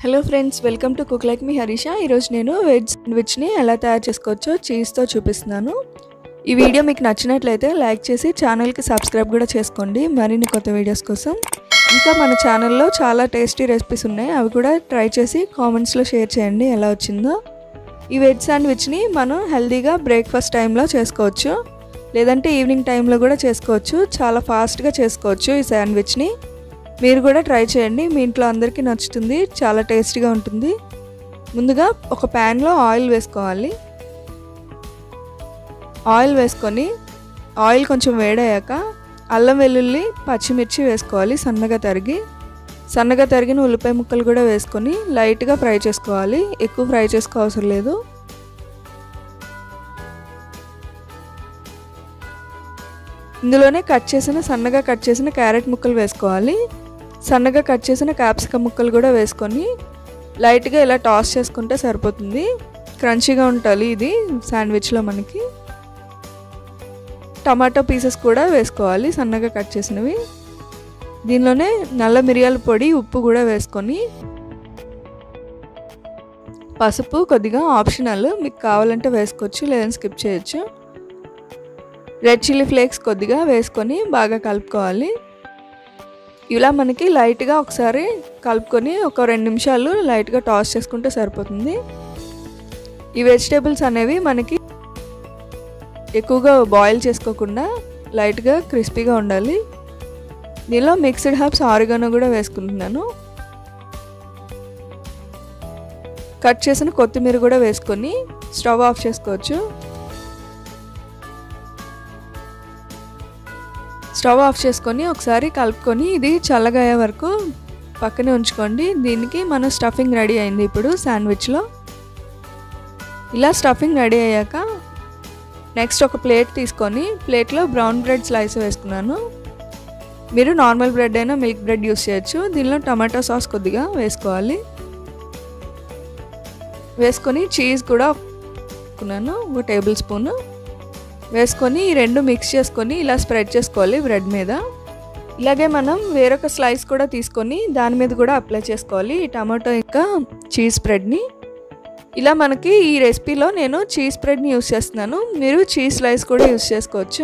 hello friends welcome to cook like me Harisha ఈరోజు నేను veg శాండ్విచ్ని ఎలా తయారు చేసుకోవచ్చో చీజ్తో చూపిస్తున్నాను ఈ వీడియో మీకు నచ్చినట్లయితే లైక్ చేసి ఛానల్కి సబ్స్క్రైబ్ కూడా చేసుకోండి మరిన్ని కొత్త వీడియోస్ కోసం ఇంకా మన ఛానల్లో చాలా టేస్టీ రెసిపీస్ ఉన్నాయి అవి కూడా ట్రై చేసి కామెంట్స్లో షేర్ చేయండి ఎలా వచ్చిందో ఈ వెజ్ శాండ్విచ్ని మనం హెల్తీగా బ్రేక్ఫాస్ట్ టైంలో చేసుకోవచ్చు లేదంటే ఈవినింగ్ టైంలో కూడా చేసుకోవచ్చు చాలా ఫాస్ట్గా చేసుకోవచ్చు ఈ శాండ్విచ్ని మీరు కూడా ట్రై చేయండి మీ ఇంట్లో అందరికీ నచ్చుతుంది చాలా టేస్టీగా ఉంటుంది ముందుగా ఒక ప్యాన్లో ఆయిల్ వేసుకోవాలి ఆయిల్ వేసుకొని ఆయిల్ కొంచెం వేడయ్యాక అల్లం వెల్లుల్లి పచ్చిమిర్చి వేసుకోవాలి సన్నగా తరిగి సన్నగా తరిగిన ఉల్లిపాయ ముక్కలు కూడా వేసుకొని లైట్గా ఫ్రై చేసుకోవాలి ఎక్కువ ఫ్రై చేసుకో అవసరం లేదు ఇందులోనే కట్ చేసిన సన్నగా కట్ చేసిన క్యారెట్ ముక్కలు వేసుకోవాలి సన్నగా కట్ చేసిన క్యాప్సికమ్ ముక్కలు కూడా వేసుకొని లైట్గా ఇలా టాస్ చేసుకుంటే సరిపోతుంది క్రంచీగా ఉండాలి ఇది శాండ్విచ్లో మనకి టమాటో పీసెస్ కూడా వేసుకోవాలి సన్నగా కట్ చేసినవి దీనిలోనే నల్ల మిరియాల పొడి ఉప్పు కూడా వేసుకొని పసుపు కొద్దిగా ఆప్షనల్ మీకు కావాలంటే వేసుకోవచ్చు లేదని స్కిప్ చేయొచ్చు రెడ్ చిల్లీ ఫ్లేక్స్ కొద్దిగా వేసుకొని బాగా కలుపుకోవాలి ఇలా మనకి లైట్గా ఒకసారి కలుపుకొని ఒక రెండు నిమిషాలు లైట్గా టాస్ చేసుకుంటే సరిపోతుంది ఈ వెజిటేబుల్స్ అనేవి మనకి ఎక్కువగా బాయిల్ చేసుకోకుండా లైట్గా క్రిస్పీగా ఉండాలి దీనిలో మిక్స్డ్ హర్బ్స్ ఆరిగానో కూడా వేసుకుంటున్నాను కట్ చేసిన కొత్తిమీర కూడా వేసుకొని స్టవ్ ఆఫ్ చేసుకోవచ్చు స్టవ్ ఆఫ్ చేసుకొని ఒకసారి కలుపుకొని ఇది చల్లగా అయ్యే వరకు పక్కనే ఉంచుకోండి దీనికి మన స్టఫింగ్ రెడీ అయింది ఇప్పుడు శాండ్విచ్లో ఇలా స్టఫింగ్ రెడీ అయ్యాక నెక్స్ట్ ఒక ప్లేట్ తీసుకొని ప్లేట్లో బ్రౌన్ బ్రెడ్ స్లైస్ వేసుకున్నాను మీరు నార్మల్ బ్రెడ్ అయినా మిల్క్ బ్రెడ్ యూస్ చేయొచ్చు దీనిలో టమాటో సాస్ కొద్దిగా వేసుకోవాలి వేసుకొని చీజ్ కూడా వేసుకున్నాను ఒక టేబుల్ స్పూన్ వేసుకొని ఈ రెండు మిక్స్ చేసుకొని ఇలా స్ప్రెడ్ చేసుకోవాలి బ్రెడ్ మీద ఇలాగే మనం వేరొక స్లైస్ కూడా తీసుకొని దాని మీద కూడా అప్లై చేసుకోవాలి ఈ టమాటో ఇంకా చీజ్ స్ప్రెడ్ని ఇలా మనకి ఈ రెసిపీలో నేను చీజ్ స్ప్రెడ్ని యూస్ చేస్తున్నాను మీరు చీజ్ స్లైస్ కూడా యూస్ చేసుకోవచ్చు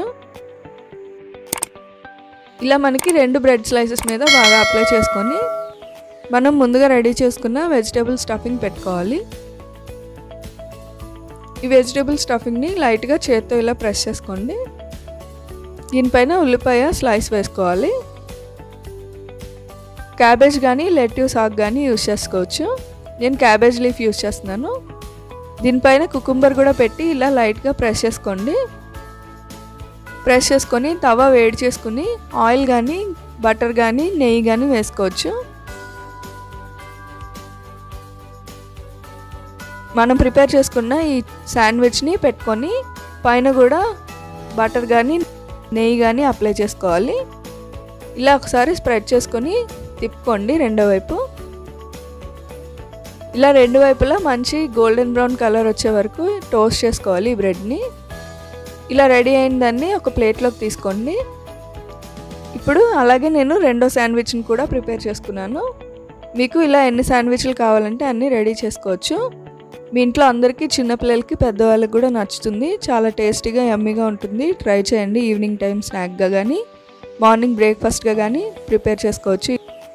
ఇలా మనకి రెండు బ్రెడ్ స్లైసెస్ మీద బాగా అప్లై చేసుకొని మనం ముందుగా రెడీ చేసుకున్న వెజిటేబుల్ స్టఫింగ్ పెట్టుకోవాలి ఈ వెజిటేబుల్ స్టఫింగ్ని లైట్గా చేత్తో ఇలా ప్రెస్ చేసుకోండి దీనిపైన ఉల్లిపాయ స్లైస్ వేసుకోవాలి క్యాబేజ్ కానీ లెట్యూస్ ఆక్ కానీ యూస్ చేసుకోవచ్చు నేను క్యాబేజ్ లీఫ్ యూస్ చేస్తున్నాను దీనిపైన కుకుంబర్ కూడా పెట్టి ఇలా లైట్గా ప్రెస్ చేసుకోండి ప్రెస్ చేసుకొని తవ వేడి చేసుకుని ఆయిల్ కానీ బటర్ కానీ నెయ్యి కానీ వేసుకోవచ్చు మనం ప్రిపేర్ చేసుకున్న ఈ శాండ్విచ్ని పెట్టుకొని పైన కూడా బటర్ కానీ నెయ్యి కానీ అప్లై చేసుకోవాలి ఇలా ఒకసారి స్ప్రెడ్ చేసుకొని తిప్పుకోండి రెండో వైపు ఇలా రెండు వైపులా మంచి గోల్డెన్ బ్రౌన్ కలర్ వచ్చే వరకు టోస్ట్ చేసుకోవాలి ఈ బ్రెడ్ని ఇలా రెడీ అయిన దాన్ని ఒక ప్లేట్లోకి తీసుకోండి ఇప్పుడు అలాగే నేను రెండో శాండ్విచ్ని కూడా ప్రిపేర్ చేసుకున్నాను మీకు ఇలా ఎన్ని శాండ్విచ్లు కావాలంటే అన్నీ రెడీ చేసుకోవచ్చు మీ ఇంట్లో అందరికీ చిన్నపిల్లలకి పెద్దవాళ్ళకి కూడా నచ్చుతుంది చాలా టేస్టీగా యమ్మీగా ఉంటుంది ట్రై చేయండి ఈవినింగ్ టైం స్నాక్గా కానీ మార్నింగ్ బ్రేక్ఫాస్ట్గా కానీ ప్రిపేర్ చేసుకోవచ్చు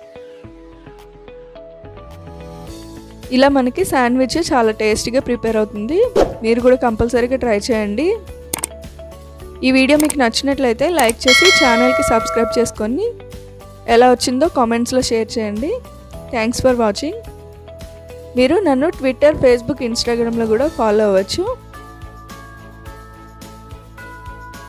ఇలా మనకి శాండ్విచ్ చాలా టేస్టీగా ప్రిపేర్ అవుతుంది మీరు కూడా కంపల్సరీగా ట్రై చేయండి ఈ వీడియో మీకు నచ్చినట్లయితే లైక్ చేసి ఛానల్కి సబ్స్క్రైబ్ చేసుకొని ఎలా వచ్చిందో కామెంట్స్లో షేర్ చేయండి థ్యాంక్స్ ఫర్ వాచింగ్ మీరు నన్ను ట్విట్టర్ ఫేస్బుక్ ఇన్స్టాగ్రామ్లో కూడా ఫాలో అవ్వచ్చు